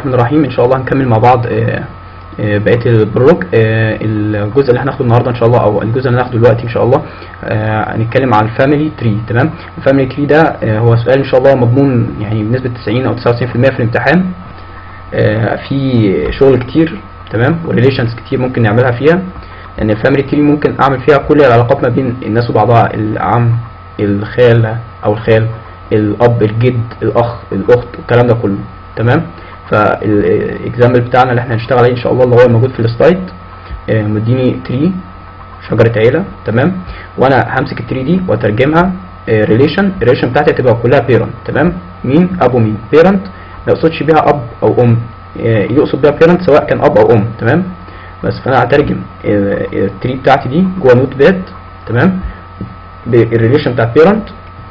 الرحمن الرحيم ان شاء الله هنكمل مع بعض آه، آه، بقيه البروج آه، الجزء اللي هناخده النهارده ان شاء الله او الجزء اللي هناخده دلوقتي ان شاء الله آه، هنتكلم عن الفاميلي تري تمام الفاميلي تري ده آه، هو سؤال ان شاء الله مضمون يعني بنسبه 90 او 99% في الامتحان آه، في شغل كتير تمام وريليشنز كتير ممكن نعملها فيها ان الفاميلي تري ممكن اعمل فيها كل العلاقات ما بين الناس وبعضها العم الخاله او الخال الاب الجد الاخ الاخت الكلام ده كله تمام فالاكزامبل بتاعنا اللي احنا هنشتغل عليه ان شاء الله اللي هو موجود في السلايد آه، مديني تري شجره عيله تمام وانا همسك التري دي واترجمها ريليشن الريليشن بتاعتي هتبقى كلها بيرنت تمام مين اب ومين بيرنت ما يقصدش بيها اب او ام آه، يقصد بيها بيرنت سواء كان اب او ام تمام بس فانا هترجم التري بتاعتي دي جوه نوت باد تمام بالريليشن بتاع بيرنت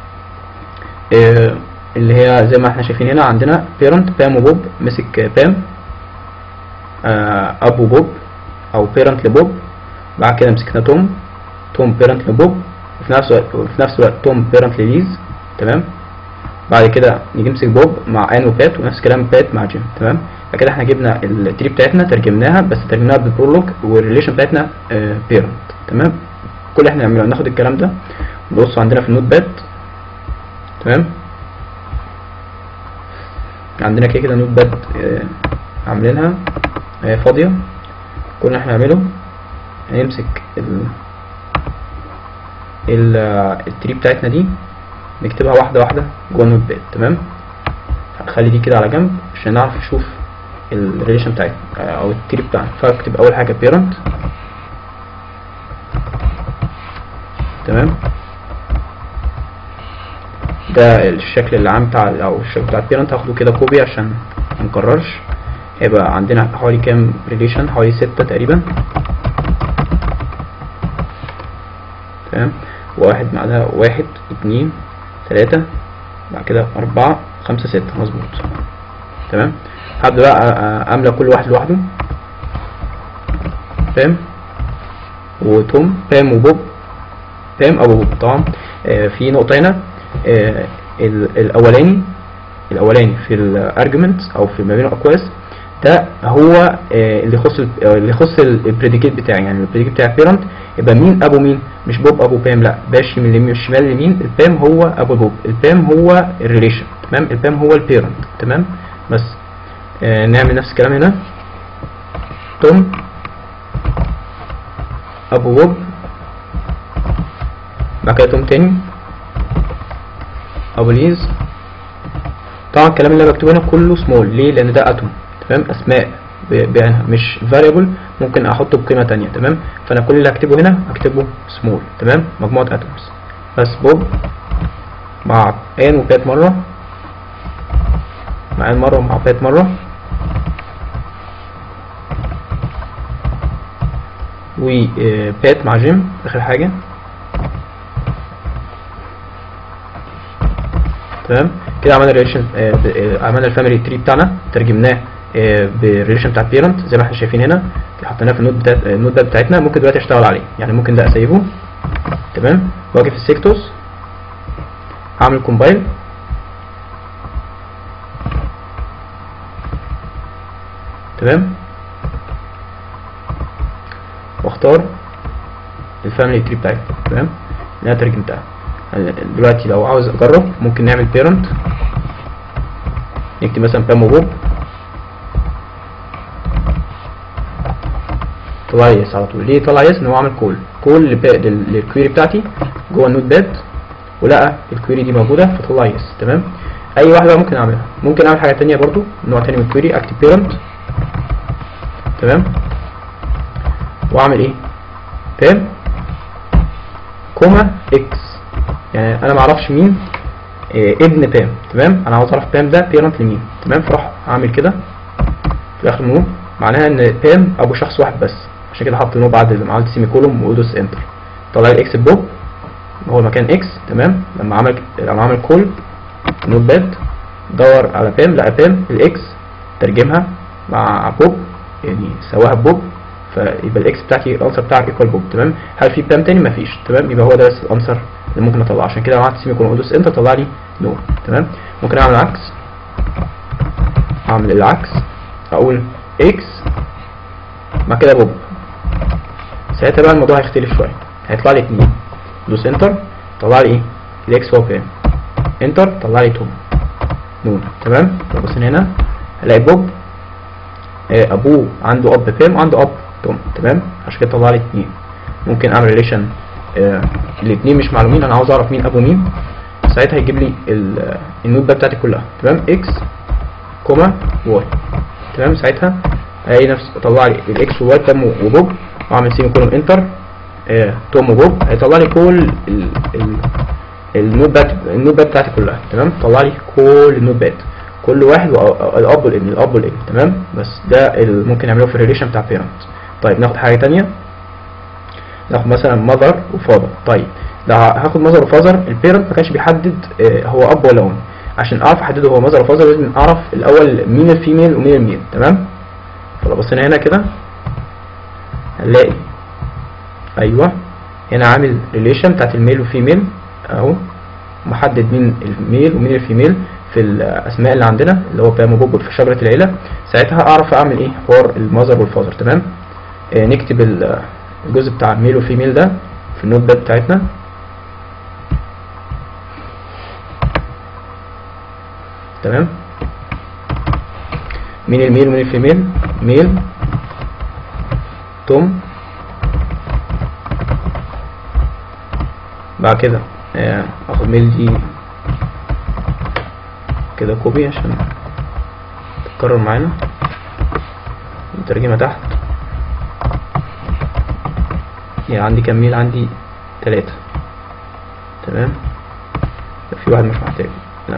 اللي هي زي ما احنا شايفين هنا عندنا بيرنت بام وبوب مسك بام آه، اب وبوب او بيرنت لبوب بعد كده مسكنا توم توم بيرنت لبوب وفي نفس الوقت في نفس الوقت توم بيرنت لليز تمام بعد كده نيجي نمسك بوب مع ان وبات ونفس الكلام بات مع جيم تمام فكده احنا جبنا التري بتاعتنا ترجمناها بس ترجمناها بالبرولوج والريليشن بتاعتنا بيرنت تمام كل اللي احنا نعمله ناخد الكلام ده نبص عندنا في النوت باد تمام عندنا كده كده نوت باد آه، عاملينها آه، فاضية كل اللي احنا هنعمله هنمسك ال ال التري بتاعتنا دي نكتبها واحدة واحدة جوه النوت باد تمام هنخلي دي كده على جنب عشان نعرف نشوف الريليشن بتاعتنا آه، او التري بتاعنا فاكتب اول حاجة بيرنت تمام ده الشكل العام بتاع او الشكل بتاع البيرنت هاخده كده كوبي عشان منكررش هيبقى عندنا حوالي كام ريليشن حوالي ستة تقريبا تمام واحد بعدها واحد اتنين تلاتة بعد كده أربعة خمسة ستة مظبوط تمام هبدأ بقى أ- أ- أملى كل واحد لوحده بام وتوم بام وبوب بام أو بوب طبعا آه، في نقطة هنا آه، ال- الأولاني الأولاني في الارجيومنت أو في ما بين الأقواس ده هو آه، اللي يخص ال- آه، اللي يخص البريديكيت بتاعي يعني البريديكيت بتاع بيرنت يبقى مين ابو مين مش بوب ابو بام لا باش من اليمين الشمال لمين البام هو ابو بوب البام هو الريليشن تمام البام هو البيرنت تمام بس آه نعمل نفس الكلام هنا توم ابو بوب بعد كده توم تاني ابو ليز طبعا الكلام اللي انا بكتبه هنا كله سمول ليه لان ده اتوم تمام اسماء ب- بعينها مش فاريبل ممكن احطه بقيمه تانية تمام فانا كل اللي هكتبه هنا هكتبه سمول تمام مجموعه اتومز بس بوب مع ان وبات مره مع ان مره ومع بات مره وبات مع جيم اخر حاجه تمام كده عملنا الريليشن عملنا الفاميلي تري بتاعنا ترجمناه آه، بالريليشن بتاع بيرنت زي ما احنا شايفين هنا حطيناه في النوت بتاعت النوت باد بتاعتنا ممكن دلوقتي اشتغل عليه يعني ممكن ده اسيبه تمام واجي في السيكتوس هعمل كومبايل تمام واختار الفاميلي تري بتاعتي تمام اللي انا ترجمتها دلوقتي لو عاوز اجرب ممكن نعمل بيرنت نكتب مثلا بام وبوب طلع يس على طول ليه طلع يس ان هو عمل كول كول للكويري بتاعتي جوه النوت باد ولقى الكويري دي موجوده فطلع يس تمام اي واحده بقى ممكن اعملها ممكن اعمل حاجه تانية برضو نوع تاني من الكويري اكتب بيرنت تمام واعمل ايه بام كوما اكس يعني انا ما اعرفش مين إيه ابن بام تمام انا عاوز اعرف بام ده بيرنت لمين تمام فراح اعمل كده في اخر نو معناها ان بام ابو شخص واحد بس عشان كده حط نو بعد لما عملت سيمي كولوم وادوس انتر طلع لي اكس بوب هو المكان اكس تمام لما عمل لما عمل كول نوت باد دور على بام لقى بام الاكس ترجمها مع بوب يعني سواها بوب فيبقى الاكس بتاعتي الانسر بتاعك ايكوال بوب تمام هل في بام تاني مفيش تمام يبقى هو ده بس الانسر اللي ممكن اطلعه عشان كده لو عملت سيمي كولون ادوس انتر طلع لي نو تمام ممكن اعمل عكس اعمل العكس هقول اكس بعد كده بوب ساعتها بقى الموضوع هيختلف شويه هيطلع لي اتنين دوس انتر طلع لي ايه الاكس هو كام انتر طلع لي توم نون تمام لو بصينا هنا هلاقي بوب آه، ابوه عنده اب بيم وعنده اب توم تمام عشان كده طلع لي اتنين ممكن اعمل ريليشن آه الاثنين مش معلومين انا عاوز اعرف مين ابو مين ساعتها هيجيب لي ال- النوت بقى بتاعتي كلها تمام اكس كوما واي تمام ساعتها هلاقي نفس طلع لي الاكس وواي تم وبوب واعمل سيمي كولوم انتر آه توم وبوب هيطلع لي كل ال ال النوت بات النوت بات بتاعتي كلها تمام طلع لي كل النوت بات كل واحد وأ- الاب والابن الاب والابن تمام بس ده اللي ممكن نعمله في الريليشن بتاع بيرنت طيب ناخد حاجه تانية ناخد مثلا ماذر وفاذر طيب لو هاخد ماذر وفاذر البيرنت ما كانش بيحدد آه، هو اب ولا ام عشان اعرف احدده هو ماذر وفاذر لازم اعرف الاول مين الفيميل ومين الميل تمام فلو بصينا هنا كده هنلاقي ايوه هنا عامل ريليشن بتاعت الميل والفيميل اهو محدد مين الميل ومين الفيميل في الاسماء اللي عندنا اللي هو بام وبوب في شجره العيله ساعتها اعرف اعمل ايه حوار المذر والفاذر تمام آه نكتب ال- الجزء بتاع الميل والفيميل ده في النوت باد بتاعتنا تمام مين الميل ومين الفيميل ميل توم بعد كده آه، اخد ميل دي كده كوبي عشان تتكرر معانا نترجمها تحت يعني عندي كام ميل عندي تلاتة تمام في واحد مش محتاج لا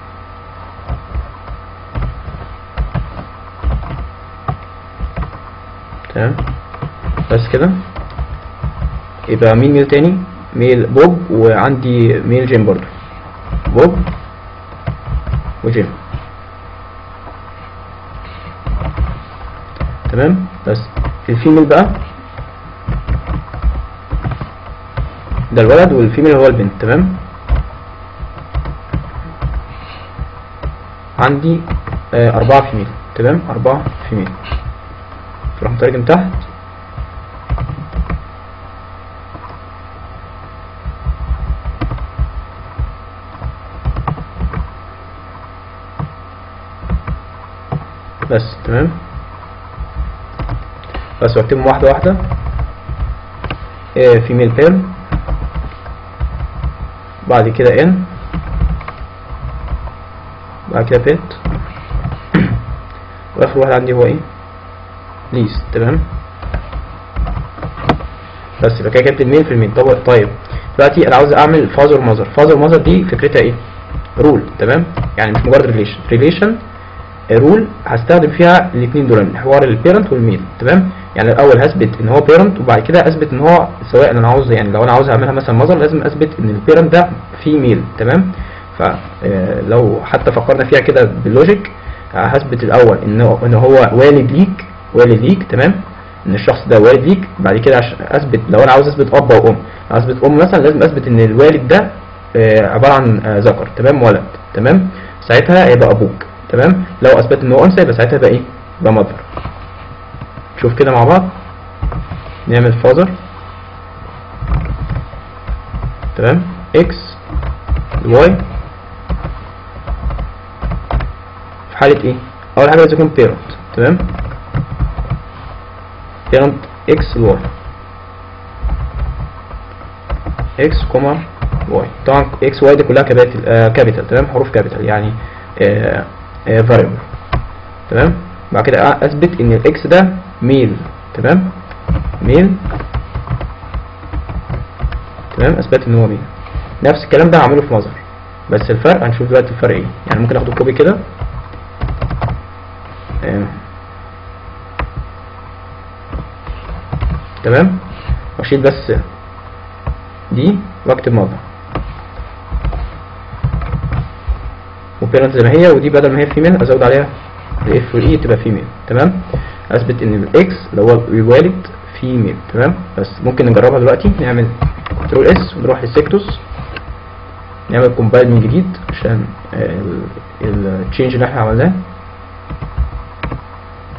تمام بس كده يبقى مين ميل تاني ميل بوب وعندي ميل جيم برضو بوب وجيم تمام بس الفيميل بقى ده الولد والفيميل هو البنت تمام عندي آه أربعة فيميل تمام أربعة فيميل تروح مترجم تحت بس تمام بس واكتبهم واحدة واحدة فيميل بير بعد كده ان بعد كده بيت واخر واحد عندي هو ايه ليست تمام بس يبقى كده جبت المين في المين طب طيب دلوقتي انا عاوز اعمل فازر ومذر فازر ومذر دي فكرتها ايه رول تمام يعني مش مجرد ريليشن ريليشن رول هستخدم فيها الاثنين دول حوار البيرنت والميل تمام يعني الاول هثبت ان هو بيرنت وبعد كده اثبت ان هو سواء انا عاوز يعني لو انا عاوز اعملها مثلا مذر لازم اثبت ان البيرنت ده فيه ميل تمام فلو حتى فكرنا فيها كده باللوجيك آه، هثبت الاول ان هو ان هو والد ليك والد ليك تمام ان الشخص ده والد ليك بعد كده عشان اثبت لو انا عاوز اثبت اب او ام لو اثبت ام مثلا لازم اثبت ان الوالد ده آه، عباره عن آه، ذكر تمام ولد تمام ساعتها هيبقى ابوك تمام لو اثبت ان هو انثى يبقى ساعتها يبقى ايه يبقى مذر شوف كده مع بعض نعمل فازر تمام اكس الواي في حالة ايه اول حاجة لازم يكون parent تمام parent اكس الواي اكس كوما واي طبعا اكس واي دي كلها كابيتال آه كابيتال تمام حروف كابيتال يعني آه آه variable تمام بعد كده اثبت ان الاكس ده ميل تمام ميل تمام اثبت ان هو ميل نفس الكلام ده هعمله في مظهر بس الفرق هنشوف دلوقتي الفرق ايه يعني ممكن اخد كوبي كده آه. تمام واشيل بس دي واكتب مظهر وبيرنت زي ما هي ودي بدل ما هي فيميل ازود عليها الاف والاي تبقى فيميل تمام اثبت ان الاكس اللي هو الوالد فيميل تمام بس ممكن نجربها دلوقتي نعمل كنترول اس ونروح للسيكتوس نعمل كومبايل من جديد عشان التشينج اللي احنا عملناه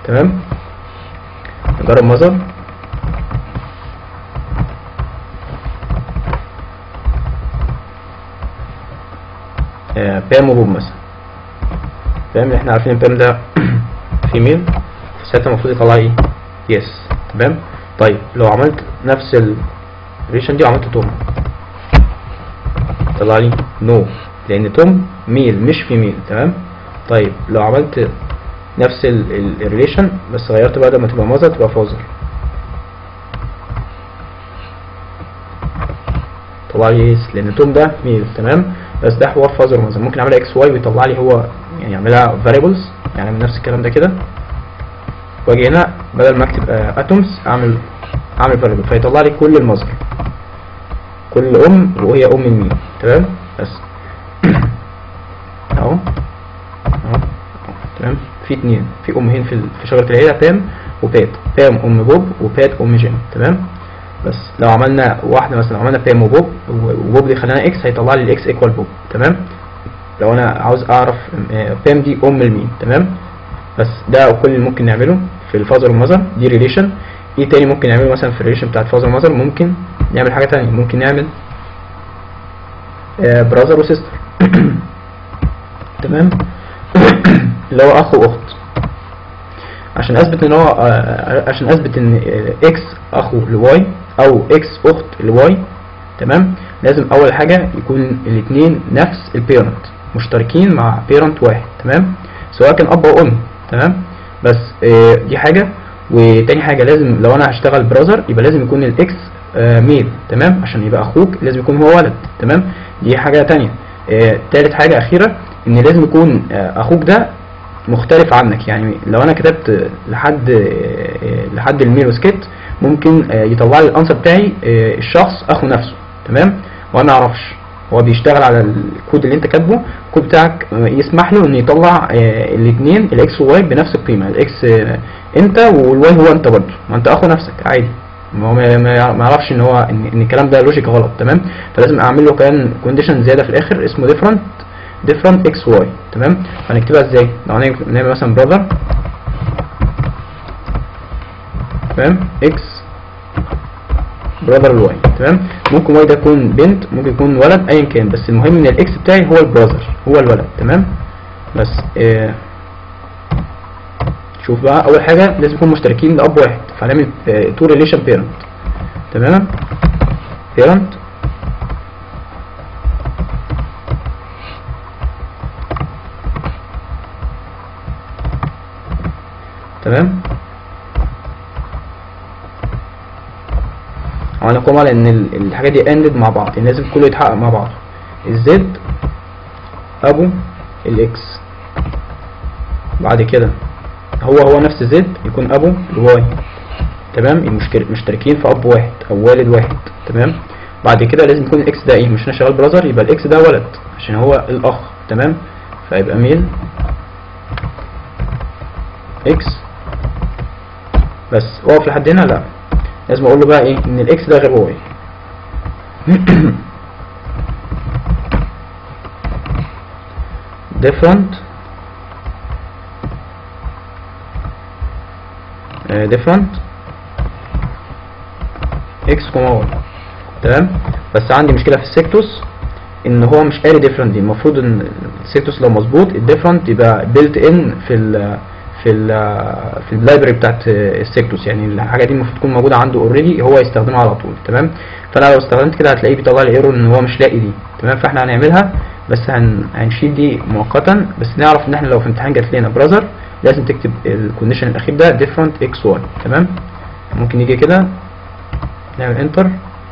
تمام نجرب ماذر بام وبوب مثلا بام احنا عارفين البام ده فيميل فساعتها المفروض يطلع ايه يس تمام طيب لو عملت نفس الريشن دي وعملت توم طلع لي نو no. لان توم ميل مش فيميل تمام طيب لو عملت نفس الريليشن بس غيرت بدل ما تبقى ماذر تبقى فازر طلع لي يس لان توم ده ميل تمام بس ده حوار فازر مثلا ممكن اعملها اكس واي ويطلع لي هو يعني يعملها فاريبلز يعني من نفس الكلام ده كده واجي هنا بدل ما اكتب اتومز اعمل اعمل فاريبل فيطلع لي كل المصدر كل ام وهي ام المين تمام بس اهو اهو تمام في اتنين في امهين في في شجره العيله بام وبات بام ام بوب وبات ام جيم تمام بس لو عملنا واحده مثلا عملنا بام وبوب وبوب دي خلانا اكس هيطلع لي الاكس ايكوال بوب تمام لو انا عاوز اعرف بام دي ام المين تمام بس ده كل اللي ممكن نعمله في الفازر والمذر دي ريليشن ايه تاني ممكن نعمله مثلا في الريليشن بتاعت فازر والمذر ممكن نعمل حاجه تانية ممكن نعمل براذر وسيستر تمام اللي هو اخ واخت عشان اثبت ان هو عشان اثبت ان اكس اخو لواي او اكس اخت لواي تمام لازم اول حاجه يكون الاثنين نفس البيرنت مشتركين مع بيرنت واحد تمام سواء كان اب او ام تمام بس دي حاجه وتاني حاجه لازم لو انا هشتغل براذر يبقى لازم يكون الاكس ميل تمام عشان يبقى اخوك لازم يكون هو ولد تمام دي حاجه تانية تالت حاجه اخيره ان لازم يكون اخوك ده مختلف عنك يعني لو انا كتبت لحد لحد الميل وسكت ممكن يطلع لي الانسر بتاعي الشخص اخو نفسه تمام وانا اعرفش هو بيشتغل على الكود اللي انت كاتبه الكود بتاعك يسمح له انه يطلع الاثنين الاكس والواي بنفس القيمه الاكس انت والواي هو انت برضه ما انت اخو نفسك عادي ما هو ما يعرفش ان هو ان, إن الكلام ده لوجيك غلط تمام فلازم اعمل له كمان كونديشن زياده في الاخر اسمه ديفرنت ديفرنت اكس واي تمام هنكتبها ازاي لو هنعمل مثلا براذر تمام اكس براذر الواي تمام ممكن واي ده يكون بنت ممكن يكون ولد ايا كان بس المهم ان الاكس بتاعي هو البراذر هو الولد تمام بس آه شوف بقى اول حاجه لازم يكون مشتركين لاب واحد فهنعمل تو ريليشن بيرنت تمام بيرنت تمام هنقوم على ان الحاجات دي اندد مع بعض يعني لازم كله يتحقق مع بعض الزد ابو الاكس بعد كده هو هو نفس زد يكون ابو الواي تمام مشتركين في اب واحد او والد واحد تمام بعد كده لازم يكون الاكس ده ايه مش انا شغال براذر يبقى الاكس ده ولد عشان هو الاخ تمام فيبقى ميل اكس بس واقف لحد هنا لا لازم اقول له بقى ايه ان الاكس ده غير واي different uh, different x y تمام بس عندي مشكله في السيكتوس ان هو مش قاري different دي المفروض ان السيكتوس لو مظبوط الديفرنت يبقى built in في ال في ال في اللايبرري بتاعت السيكتوس يعني الحاجه دي المفروض تكون موجوده عنده اوريدي هو يستخدمها على طول تمام فانا لو استخدمت كده هتلاقيه بيطلع لي ايرور ان هو مش لاقي دي تمام فاحنا هنعملها بس هن... هنشيل دي مؤقتا بس نعرف ان احنا لو في امتحان جات لنا براذر لازم تكتب الكونديشن الاخير ده different x y تمام ممكن نيجي كده نعمل انتر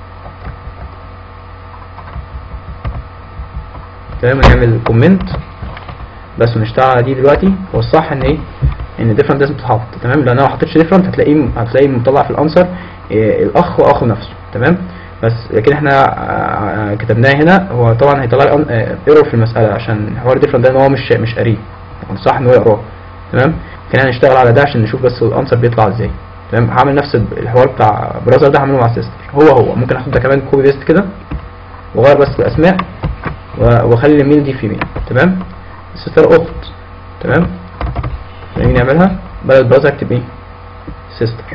تمام ونعمل كومنت بس ونشتغل على دي دلوقتي هو الصح ان ايه ان different لازم تتحط تمام لو انا ما حطيتش different هتلاقيه هتلاقيه مطلع في الانسر إيه الاخ واخو نفسه تمام بس لكن احنا كتبناه هنا هو طبعا هيطلع لي ايرور في المساله عشان حوار different ده ان هو مش مش قاريه صح ان هو يقراه تمام كان هنشتغل على ده عشان نشوف بس الانسر بيطلع ازاي تمام هعمل نفس الحوار بتاع براذر ده هعمله مع سيستر هو هو ممكن احط ده كمان كوبي بيست كده واغير بس الاسماء واخلي الميل دي فيميل تمام الستار اخت تمام نيجي نعملها بدل براذر اكتب ايه سيستر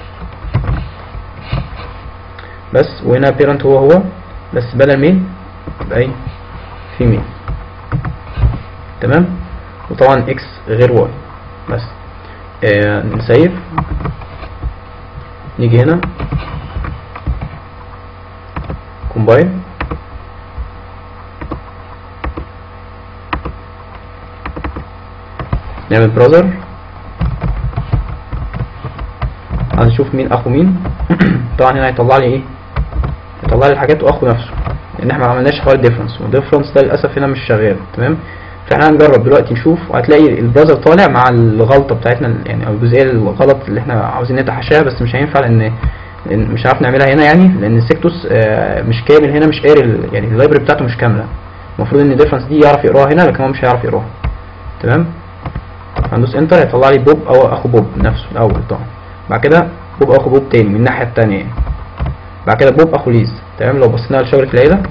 بس وهنا بيرنت هو هو بس بدل ميل يبقى ايه فيميل تمام وطبعا اكس غير واي بس آه نسيف نيجي هنا كومبايل نعمل براذر عايز اشوف مين اخو مين طبعا هنا هيطلع لي ايه هيطلع لي الحاجات واخو نفسه لان احنا ما عملناش حوار ديفرنس والديفرنس ده للاسف هنا مش شغال تمام فاحنا هنجرب دلوقتي نشوف وهتلاقي البراذر طالع مع الغلطه بتاعتنا يعني او الجزئيه الغلط اللي احنا عاوزين نتحاشاها بس مش هينفع لان لأن مش عارف نعملها هنا يعني لان السيكتوس آه، مش كامل هنا مش قاري ال- يعني اللايبرري بتاعته مش كامله المفروض ان الديفرنس دي يعرف يقراها هنا لكن هو مش هيعرف يقراها تمام هندوس انتر هيطلع لي بوب او اخو بوب نفسه الاول طبعا بعد كده بوب اخو بوب تاني من الناحيه التانيه يعني. بعد كده بوب اخو ليز تمام لو بصينا لشجره العيله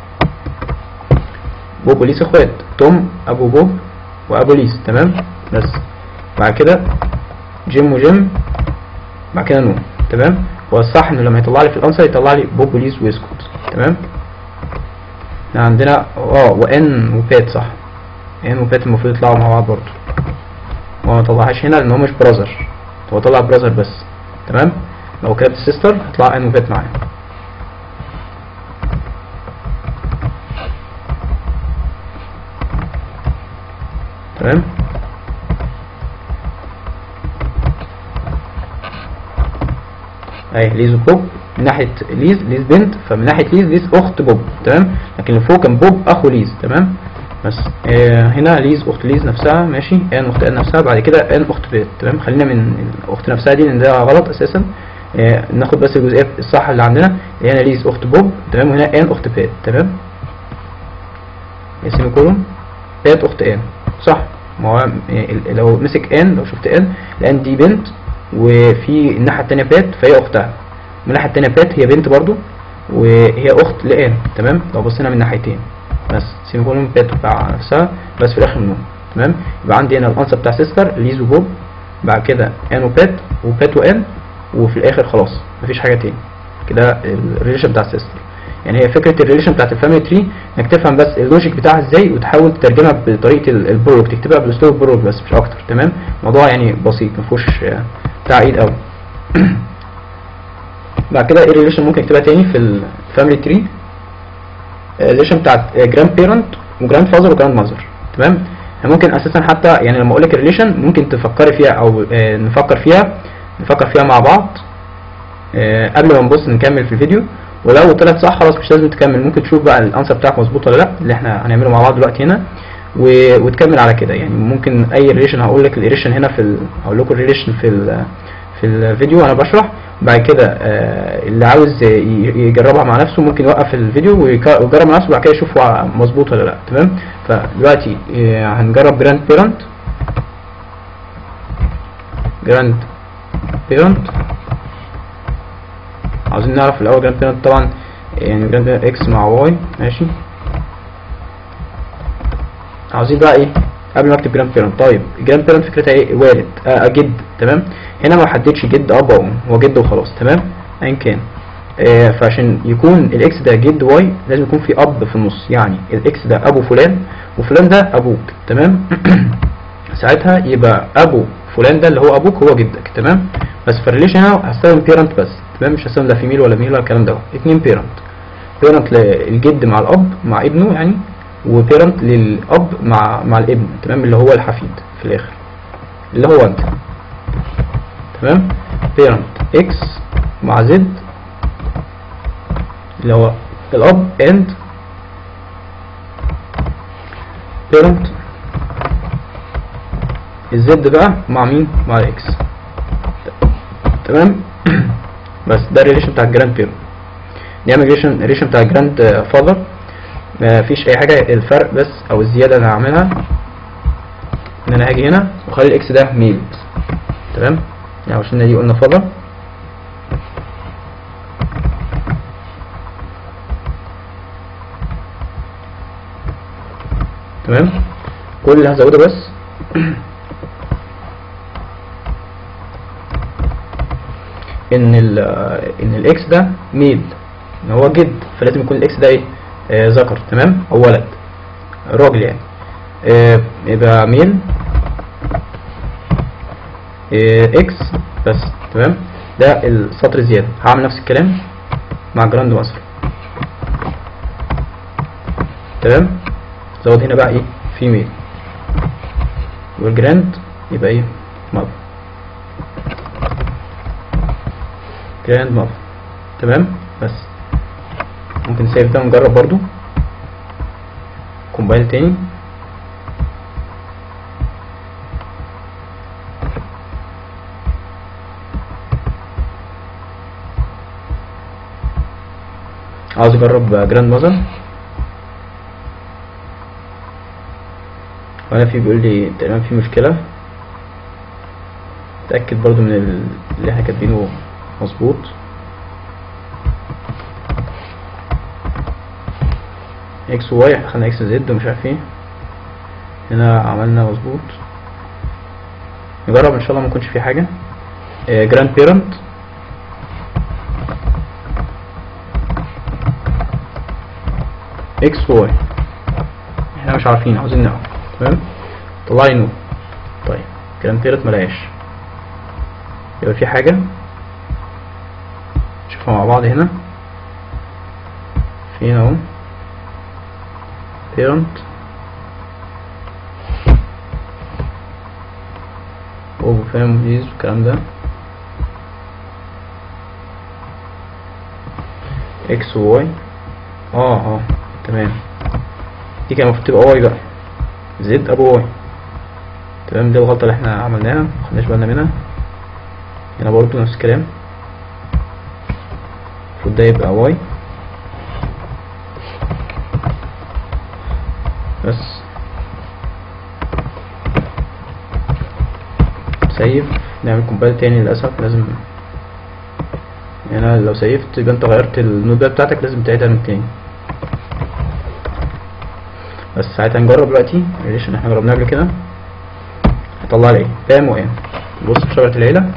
بوب وليس اخوات توم ابو بوب وابو ليس تمام بس بعد كده جيم وجيم بعد كده نو تمام هو الصح انه لما يطلع لي في الانسر يطلع لي بوب وليس ويسكوت تمام احنا عندنا اه وان وبات صح ان وبات المفروض يطلعوا مع بعض برضه هو ما طلعهاش هنا لان هو مش براذر هو طلع براذر بس تمام لو كتبت سيستر هيطلع ان وبات معايا تمام اهي ليز وبوب من ناحيه ليز ليز بنت فمن ناحيه ليز ليز اخت بوب تمام لكن اللي فوق كان بوب اخو ليز تمام بس آه هنا ليز اخت ليز نفسها ماشي ان اخت ان نفسها بعد كده ان اخت بيت تمام خلينا من الاخت نفسها دي لان ده غلط اساسا آه ناخد بس الجزئيه الصح اللي عندنا اللي هنا ليز اخت بوب تمام وهنا ان اخت بيت تمام سيمي كولون بيت اخت ان صح ما هو آه، لو مسك ان لو شفت ان الان دي بنت وفي الناحيه التانيه بات فهي اختها من الناحيه التانيه بات هي بنت برضو وهي اخت لان تمام لو بصينا من ناحيتين بس سيمي كولون بات بتاع نفسها بس في الاخر نون تمام يبقى عندي هنا الانسر بتاع سيستر ليز وبوب بعد كده ان وبات وبات وان وفي الاخر خلاص مفيش حاجه تاني كده الريليشن بتاع السيستر يعني هي فكره الريليشن بتاعت الفاميلي تري انك تفهم بس اللوجيك بتاعها ازاي وتحاول تترجمها بطريقه ال- البروج تكتبها باسلوب البروج بس مش اكتر تمام الموضوع يعني بسيط ما فيهوش آه، تعقيد قوي بعد كده ايه الريليشن ممكن اكتبها تاني في الفاميلي تري الريليشن بتاعت جراند بيرنت وجراند فازر وجراند ماذر تمام احنا ممكن اساسا حتى يعني لما اقول لك الريليشن ممكن تفكري فيها او آه، نفكر فيها نفكر فيها مع بعض آه، قبل ما نبص نكمل في الفيديو ولو طلعت صح خلاص مش لازم تكمل ممكن تشوف بقى الانسر بتاعك مظبوط ولا لا اللي احنا هنعمله مع بعض دلوقتي هنا و... وتكمل على كده يعني ممكن اي ريليشن هقول لك الريليشن هنا في ال... هقول لكم الريليشن في ال... في الفيديو وانا بشرح بعد كده آه، اللي عاوز ي- يجربها مع نفسه ممكن يوقف الفيديو ويك- ويجرب مع نفسه بعد كده يشوف هو مظبوط ولا لا تمام فدلوقتي آه، هنجرب جراند بيرنت جراند بيرنت عاوزين نعرف الاول جراند بيرنت طبعا يعني جراند بيرنت اكس مع واي ماشي عاوزين بقى ايه قبل ما اكتب جراند بيرنت طيب جراند بيرنت فكرتها ايه والد آه جد تمام هنا ما حددش جد اب او ام هو جد وخلاص تمام ايا كان آه فعشان يكون الاكس ده جد واي لازم يكون في اب في النص يعني الاكس ده ابو فلان وفلان ده ابوك تمام ساعتها يبقى ابو فلان ده اللي هو ابوك هو جدك تمام بس في الريليشن هنا هستخدم بيرنت بس تمام مش هستخدم لا فيميل ولا ميل ولا الكلام ده اتنين بيرنت بيرنت للجد مع الاب مع ابنه يعني وبيرنت للاب مع مع الابن تمام اللي هو الحفيد في الاخر اللي هو انت تمام بيرنت اكس مع زد اللي هو الاب اند بيرنت الزد بقى مع مين مع الاكس تمام بس ده الريليشن بتاع الجراند بيرنت نعمل ريليشن الريليشن بتاع الجراند فاذر ما فيش اي حاجه الفرق بس او الزياده اللي هعملها ان انا هاجي هنا واخلي الاكس ده ميل تمام يعني عشان دي قلنا فاذر تمام كل اللي هزوده بس ان ال ان الاكس ده ميل ان هو جد فلازم يكون الاكس ده ايه آه، ذكر تمام او ولد راجل يعني آه، يبقى ميل اكس بس تمام ده السطر الزياده هعمل نفس الكلام مع جراند ماستر تمام زود هنا بقى ايه فيميل والجراند يبقى ايه ماذر جراند ماذر تمام بس ممكن سيف ده ونجرب برضو كومبايل تاني عاوز اجرب جراند ماذر وانا في بيقول لي تقريبا في مشكله اتاكد برضو من ال- اللي احنا كاتبينه مظبوط اكس وواي احنا خدنا اكس زد ومش عارف ايه هنا عملنا مظبوط نجرب ان شاء الله ما يكونش في حاجه جراند بيرنت اكس واي احنا مش عارفين عاوزين نعرف تمام طلعي نو طيب جراند بيرنت ملاقيش يبقى في حاجه نشوفها مع بعض هنا في هنا اهو parent اوفر فاميليز والكلام ده اكس وواي اه اه تمام دي كان المفروض تبقى واي بقى زد ابو واي تمام دي الغلطة اللي احنا عملناها مخدناش بالنا منها هنا برضو نفس الكلام المفروض ده يبقى واي بس سيف نعمل كومبايل تاني للأسف لازم هنا لو سيفت يبقى انت غيرت النوت بقى بتاعتك لازم تعيدها من تاني بس ساعتها نجرب دلوقتي الريليشن احنا جربناه قبل كده هطلع لي ايه فام وان بص في شجرة العيلة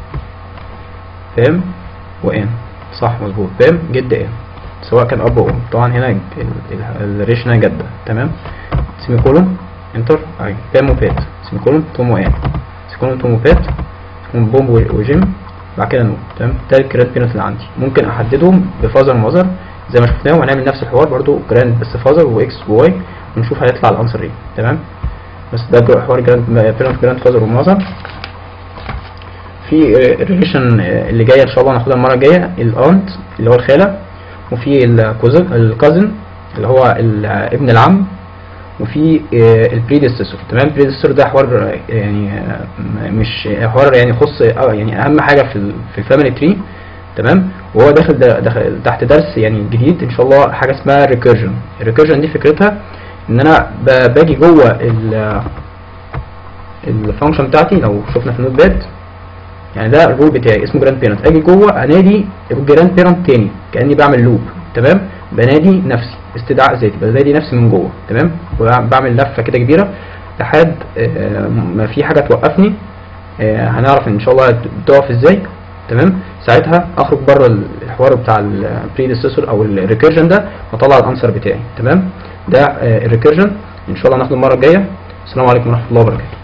فام وان صح مظبوط فام جد ان سواء كان اب او ام طبعا هنا الريليشن جدة تمام سيمي كولون انتر اي بام وبات سيمي كولون توم وان سيمي كولون توم وبات بوم وجيم بعد كده نو تمام ده الكريات بينات اللي عندي ممكن احددهم بفازر ومذر زي ما شفناه وهنعمل نفس الحوار برضو جراند بس فازر واكس وواي ونشوف هيطلع الانسر ايه تمام بس ده جر- حوار جراند بيرنت جراند فازر ومذر في الريليشن اللي جايه ان شاء الله هناخدها المره الجايه الانت اللي هو الخاله وفي الكوزن الكازن اللي هو ال- ابن العم وفي البريديسيسور تمام البريديسيسور ده حوار آه، يعني آه، م- مش حوار يعني يخص آه، يعني اهم حاجه في ال في الفاميلي تري تمام وهو داخل دا- داخل تحت درس يعني جديد ان شاء الله حاجه اسمها ريكيرجن الريكيرجن دي فكرتها ان انا ب- باجي جوه ال الفانكشن بتاعتي لو شفنا في النوت باد يعني ده الرول بتاعي اسمه جراند بيرنت اجي جوه انادي الجراند بيرنت تاني كاني بعمل لوب تمام بنادي نفسي استدعاء ذاتي بنادي نفسي من جوه تمام وبعمل لفه كده كبيره لحد آه، ما في حاجه توقفني آه، هنعرف ان شاء الله تقف ازاي تمام ساعتها اخرج بره الحوار بتاع البريديسيسور او الريكيرجن ده واطلع الانسر بتاعي تمام ده الريكيرجن ان شاء الله هناخده المره الجايه السلام عليكم ورحمه الله وبركاته